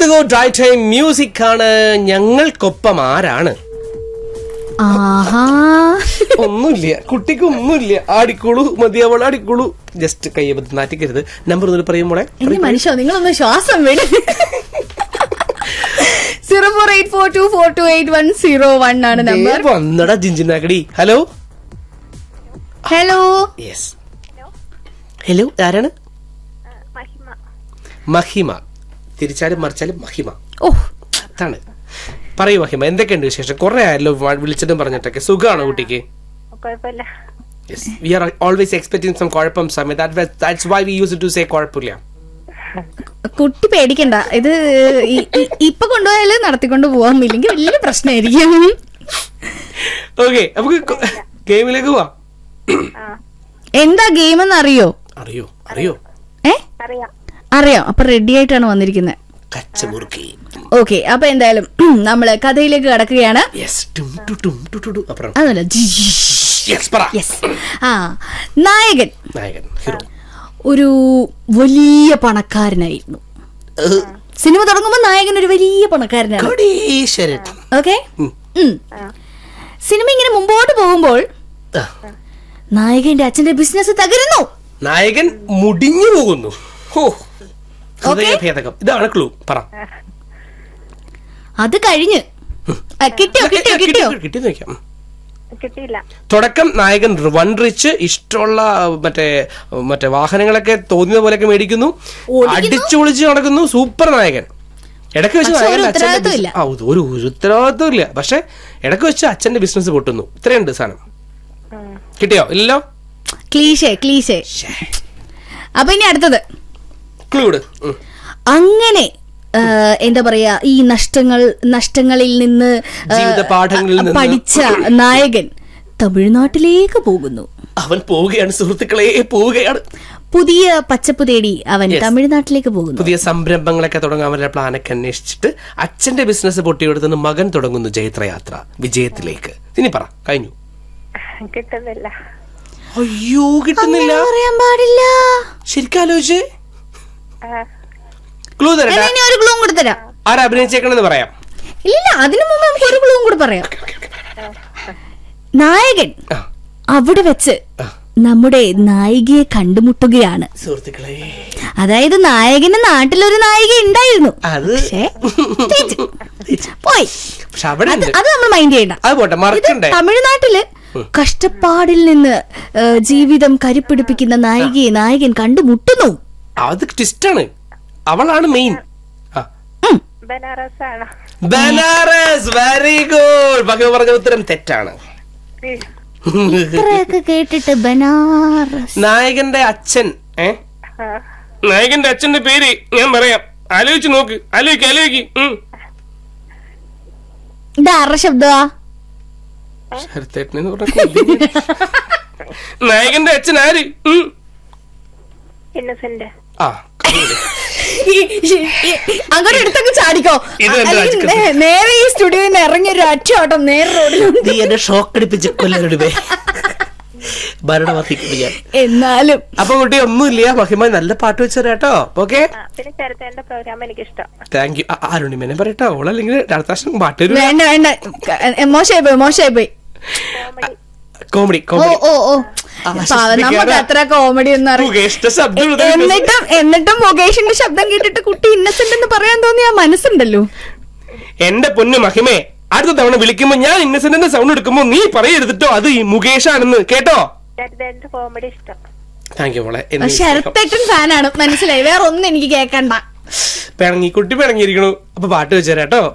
The go dry time music ആണ് ഞങ്ങൾക്കൊപ്പം ആരാണ് ആഹാ ഒന്നുമില്ല കുട്ടിക്ക് ഒന്നുമില്ല ആടിക്കോളൂ മതിയാവോളൂ ആടിക്കോളൂ ജസ്റ്റ് കയ്യബദ്ധം നാറ്റിക്കരുത് നമ്പർ ഒന്നും പറയുമ്പോളെ എന്റെ മനുഷ്യ നിങ്ങളൊന്ന് ശ്വാസം വിട് zero four eight four two four two eight one zero one ആണ് നമ്പർ വന്നടാ ജിഞ്ചിനാക്കടി ഹലോ ഹലോ യെസ് ഹലോ ആരാണ് മഹിമ മഹിമ തിരിച്ചാലും മറിച്ചാലും മഹിമ ഓ അതാണ് പറയൂ മഹിമ എന്തൊക്കെയുണ്ട് വിശേഷം കുറെ ആയല്ലോ വ- വിളിച്ചിട്ടും പറഞ്ഞിട്ടൊക്കെ സുഖമാണോ കുട്ടിക്ക് കുഴപ്പമില്ല yes we are always expecting some കുഴപ്പം സമയം that's why we use to say കുഴപ്പമില്ല കുട്ടി പേടിക്കണ്ട ഇത് ഈ- ഈ- ഇപ്പൊ കൊണ്ടുപോയാല് നടത്തിക്കൊണ്ട് പോവാൻ ഇല്ലെങ്കിൽ വലിയ പ്രശ്നമായിരിക്കും ഓക്കെ നമുക്ക് ഗെയിമിലേക്ക് പോവാം ആ എന്താ ഗെയിം എന്ന് അറിയോ അറിയോ അറിയോ ഏ അറിയാം അറിയാം അപ്പൊ റെഡി ആയിട്ടാണ് വന്നിരിക്കുന്നത് കച്ചമുറുക്കി ഓക്കെ അപ്പൊ എന്തായാലും നമ്മള് കഥയിലേക്ക് കടക്കുകയാണ് യെസ് ടും ടു ടും ടു ടു ടു അപ്പുറം അതല്ല യെസ് പറ യെസ് ആ നായകൻ നായകൻ ഹീറോ ഒരു വലിയ പണക്കാരനായിരുന്നു സിനിമ തുടങ്ങുമ്പോ നായകൻ ഒരു വലിയ പണക്കാരനാണ് കോടീശ്വരൻ ഓക്കെ ഉം. സിനിമ ഇങ്ങനെ മുമ്പോട്ട് പോകുമ്പോൾ ആ. നായകന്റെ അച്ഛന്റെ ബിസിനസ് തകരുന്നു നായകൻ മുടിഞ്ഞു പോകുന്നു ഹോ ഹൃദയഭേദകം ഇതാണ് ക്ലൂ പറ അത് കഴിഞ്ഞ് ആ, കിട്ടിയോ കിട്ടിയോ കിട്ടിയോ കിട്ടി നോക്കാം കിട്ടിയില്ല തുടക്കം നായകൻ വൺ റിച്ച് ഇഷ്ടമുള്ള മറ്റേ മറ്റേ വാഹനങ്ങളൊക്കെ തോന്നിയ പോലെയൊക്കെ മേടിക്കുന്നു അടിച്ചു പൊളിച്ച് നടക്കുന്നു സൂപ്പർ നായകൻ ഇടയ്ക്ക് വെച്ച് പക്ഷെ ഒരു നായകൻ അച്ഛന്റെ ഉത്തരവാദിത്വം ബിസ്- ഇല്ല. ആ, ഇത് ഒരു ഒരു ഉത്തരവാദിത്വം ഇല്ല പക്ഷെ ഇടയ്ക്ക് വെച്ച് അച്ഛന്റെ ബിസിനസ് പൊട്ടുന്നു ഇത്രയുണ്ട് സാധനം കിട്ടിയോ ഇല്ലല്ലോ ക്ലീശേ ക്ലീശേ അപ്പൊ ഇനി അടുത്തത് ക്ലൂഡ് അങ്ങനെ ആ, എന്താ പറയാ ഈ നഷ്ടങ്ങൾ നഷ്ടങ്ങളിൽ നിന്ന് ആ, ജീവിത പാഠങ്ങളിൽ നിന്ന് പഠിച്ച നായകൻ തമിഴ്നാട്ടിലേക്ക് പോകുന്നു അവൻ പോവുകയാണ് സുഹൃത്തുക്കളെ പോവുകയാണ് പുതിയ പച്ചപ്പ് തേടി അവൻ Yes. തമിഴ്നാട്ടിലേക്ക് പോകുന്നു പുതിയ സംരംഭങ്ങളൊക്കെ തുടങ്ങാൻ അവരുടെ പ്ലാനൊക്കെ അന്വേഷിച്ചിട്ട് അച്ഛന്റെ ബിസിനസ് പൊട്ടിയെടുത്തുനിന്ന് മകൻ തുടങ്ങുന്നു ജൈത്രയാത്ര വിജയത്തിലേക്ക് ഇനി പറ കഴിഞ്ഞു കിട്ടുന്നില്ല അയ്യോ കിട്ടുന്നില്ല അങ്ങനെ പറയാൻ പാടില്ല ശരിക്കും ആലോചിച്ച് ആ, ക്ലൂ എന്നാ തരട്ടെ ഇനി ഒരു ഗ്ലൂവും കൂടെ തരാം ആരാ അഭിനയിച്ചേക്കണെന്ന് പറയാം ഇല്ല അതിനു മുമ്പ് നമുക്ക് ഒരു ഗ്ലൂവും കൂടെ പറയാം നായകൻ ആ, അവിടെ വെച്ച് ആ. നമ്മുടെ നായികയെ കണ്ടുമുട്ടുകയാണ് സുഹൃത്തുക്കളെ അതായത് നായകന് നാട്ടിലൊരു നായിക ഉണ്ടായിരുന്നു അത് പക്ഷേ തേച്ച്. പോയി പക്ഷെ അവിടെ അത് ഉണ്ട് അത് നമ്മൾ മൈൻഡ് ചെയ്യണ്ട അത് പോട്ടെ ഇത് മറക്കണ്ടേ തമിഴ്നാട്ടില് കഷ്ടപ്പാടിൽ നിന്ന് ഏ, ജീവിതം കരുപ്പിടിപ്പിക്കുന്ന നായികയെ നായകൻ കണ്ടുമുട്ടുന്നു അത് ട്വിസ്റ്റാണ് അവളാണ് മെയിൻ ബനാറസ് ആണോ ബനാറസ് വെരി ഗുഡ് ഭഗവ പറഞ്ഞ ഉത്തരം തെറ്റാണ് ഇത്രയൊക്കെ കേട്ടിട്ട് ബനാറസ് നായകന്റെ അച്ഛൻ ഏ ആ, നായകന്റെ അച്ഛന്റെ പേര് ഞാൻ പറയാം ആലോചിച്ച് നോക്ക് ആലോചിക്ക് ആലോചിക്ക് ഉം. ഇതാറ ശബ്ദമാ ശരത്തേട്ടനെന്ന് പറഞ്ഞ കൊല്ലും. നായകന്റെ അച്ഛൻ ആര് ഉം. ഇന്നസെന്റ് ആ കണ്ടു. അങ്ങോട്ട് എടുത്തൊക്കെ ചാടിക്കോ ഇത് എന്റെ അല്ലെങ്കിൽ രാജകഥ. നേ- നേരെ ഈ സ്റ്റുഡിയോയിൽ നിന്ന് ഇറങ്ങി ഒരു അറ്റോട്ടം നേരെ റോഡിലുണ്ട് നീ എന്നെ ഷോക്ക് അടിപ്പിച്ച് കൊല്ലരുടേ ഭരണവർത്തിക്കുന്നു ഞാൻ എന്നാലും അപ്പൊ കുട്ടി ഒന്നുമില്ല മഹിമ നല്ല പാട്ട് വെച്ചു കേട്ടോ ഓക്കെ ആ പിന്നെ ചരിത്രന്റെ പ്രോഗ്രാം എനിക്കിഷ്ടം താങ്ക് യു ആരുണിമേനെ പറയട്ടോ ഓളല്ലെങ്കിൽ അടുത്ത പ്രാവശ്യം പാട്ട് വരും വേണ്ട വേണ്ട ക- മോശമായി പോയി മോശമായി പോയി കോമഡി ഓ കോമഡി ഓ ഓ ആ, പാവം, നമുക്ക് ശിഷ്ടിക്കാതെ. അത്ര കോമഡി ഒന്നും അറിയില്ല മുകേഷിന്റെ ശബ്ദം ഇത് എന്നിട്ടും എന്നിട്ടും മുകേഷിന്റെ ശബ്ദം കേട്ടിട്ട് കുട്ടി ഇന്നസെന്റ് എന്ന് പറയാൻ തോന്നിയ ആ മനസ്സുണ്ടല്ലോ എന്റെ പൊന്നു മഹിമേ അടുത്ത തവണ വിളിക്കുമ്പോ ഞാൻ ഇന്നസെന്റിന്റെ സൗണ്ട് എടുക്കുമ്പോ നീ പറയരുതിട്ടോ അത് ഈ മുകേഷാണെന്ന് കേട്ടോ ചരിത്രന്റെ കോമഡി ഇഷ്ടം താങ്ക് യു മോളെ ശരത്തേട്ടൻ ഫാനാണ് മനസ്സിലായി വേറെ ഒന്നും എനിക്ക് കേക്കണ്ട പിണങ്ങി കുട്ടി പിണങ്ങിയിരിക്കണു അപ്പൊ പാട്ട് വെച്ചേരാട്ടോ